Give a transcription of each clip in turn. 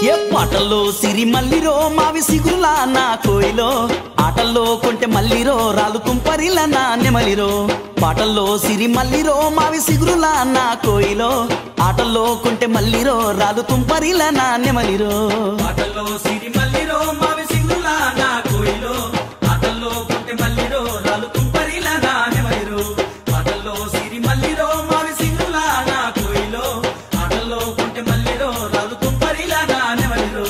ఏ పాటల్లో సిరి మల్లిరో మావి సిగురులా నా కోయిలో ఆటల్లో కొంటే మల్లిరో రాలు తుంపరిల నా నెమలిరో పాటల్లో సిరి మల్లిరో మావి సిగురులా నా కోయిలో ఆటల్లో కొంటే మల్లిరో రాలు తుంపరిల నా నెమలిరో ఆటల్లో సిరి మల్లిరో మావి సింగులా నా కోయిలో ఆటల్లో కొంటె మల్లిరో రాలు తుంపరిల నా నెమలిరో ఆటల్లో సిరి మల్లిరో మావి సింగులా నా కోయిలో ఆటల్లో కొంటె మల్లిరో రాలు తుంపరిల నా నెమలిరో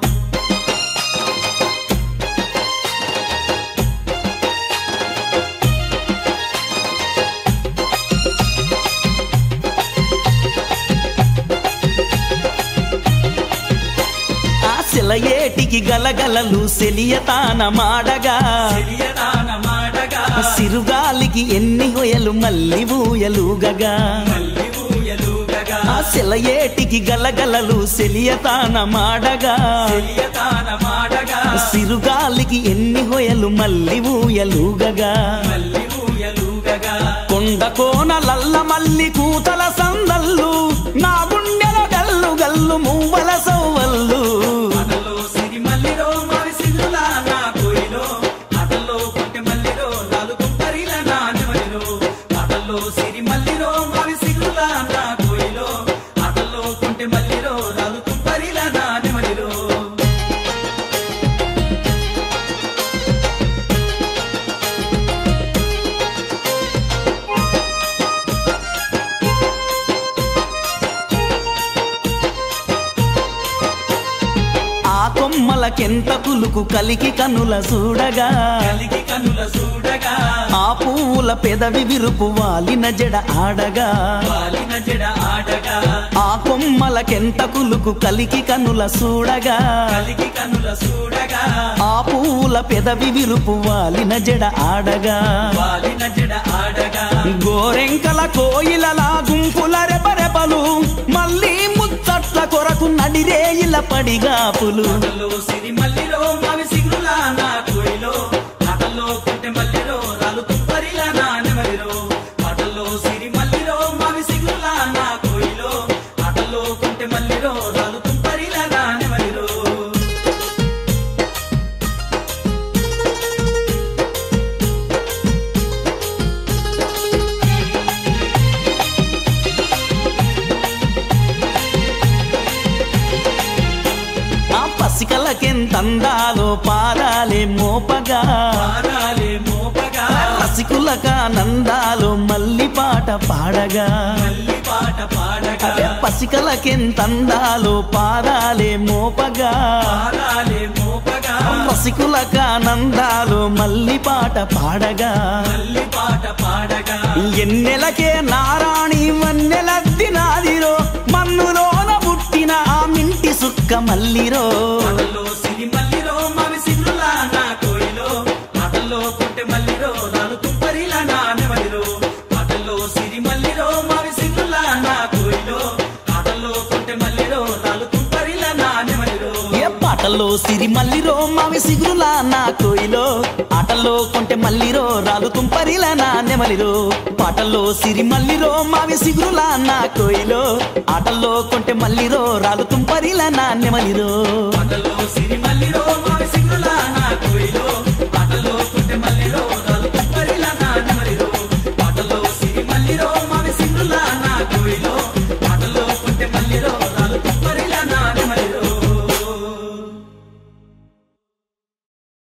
ఆ సెలయేటికి గలగలలు సెలియతాన మాడగా తెలియదాన మాటగా సిరుగాలికి ఎన్ని హొయలు మల్లి ఊయలుగగా మల్లి ఊయలుగగా ఆ సెలయేటికి గలగలలు సెలియతాన మాడగా తెలియదాన మాటగా సిరుగాలికి ఎన్ని హొయలు మల్లి ఊయలుగగా మల్లి ఊయలుగగా కొండ కోనలల్ల మల్లి కూతల సందల్లు నా గుండెల గల్లు గల్లు మువ్వల సౌవల్లు ఆటల్లో సిరి మల్లిరో మావి సింగులా నా కోయిలో ఆటల్లో కొంటె మల్లిరో రాలు తుంపరిల నా నెమలిరో ఆటల్లో సిరి మల్లిరో మావి సింగులా నా కోయిలో ఆటల్లో కొంటె మల్లిరో రాలు తుంపరిల నా నెమలిరో ఆ కొమ్మలకెంత కులుకు కలికి కనుల చూడగా కలిగి కనుల చూడగా ఆ పువ్వుల పెదవి విరుపు వాలిన జడ ఆడగా వాలిన జడ ఆడగా ఆ కొమ్మలకెంత కులుకు కలికి కనుల చూడగా కలిగి కనుల చూడగా ఆ పువ్వుల పెదవి విరుపు వాలిన జడ ఆడగా వాలిన జడ ఆడగా గోరెంకల కోయిలలా గుంపుల రెపరెపలు మళ్ళీ ముచ్చట్ల కొరకు నడిరేయిల పడిగాపులు ఆటల్లో సిరి మల్లిరో మావి సింగులా నా కోయిలో ఆటల్లో కొంటె మల్లిరో రాలు తుంపరిల నా నెమలిరో ఆటల్లో సిరి మల్లిరో మావి సింగులా నా కోయిలో ఆటల్లో కొంటె మల్లిరో రాలు తుంపరిల నా నెమలిరో ఆ పసికలకెంతందాలో పాదాలే మోపగా పాదాలే మోపగా రసికులకానందాలో మల్లి పాట పాడగా మల్లి పాట పాడగా అదే పసికలకెంతందాలో పాదాలే మోపగా పాదాలే మోపగా రసికులకానందాలో మల్లి పాట పాడగా మల్లి పాట పాడగా ఎన్నెలకే నారాణి వన్నెలద్ది నాదిరో మన్నులోన పుట్టిన ఆ మింటి సుక్క మల్లిరో ఆటల్లో సిరి మల్లిరో మావి సింగులా నా కోయిలో ఆటల్లో కొంటె మల్లిరో రాలు తుంపరిల నా నెమలిరో ఆటల్లో సిరి మల్లిరో మావి సింగులా నా కోయిలో ఆటల్లో కొంటె మల్లిరో రాలు తుంపరిల నా నెమలిరో ఏ పాటల్లో సిరి మల్లిరో మావి సిగురులా నా కోయిలో ఆటల్లో కొంటె మల్లిరో రాలు తుంపరిలా నా నెమలిరో పాటల్లో సిరి మల్లిరో మావి సిగురులా నా కోయిలో ఆటల్లో కొంటె మల్లిరో రాలు తుంపరిలా నా నెమలిరో ఆటల్లో సిరి మల్లిరో మావి సింగులా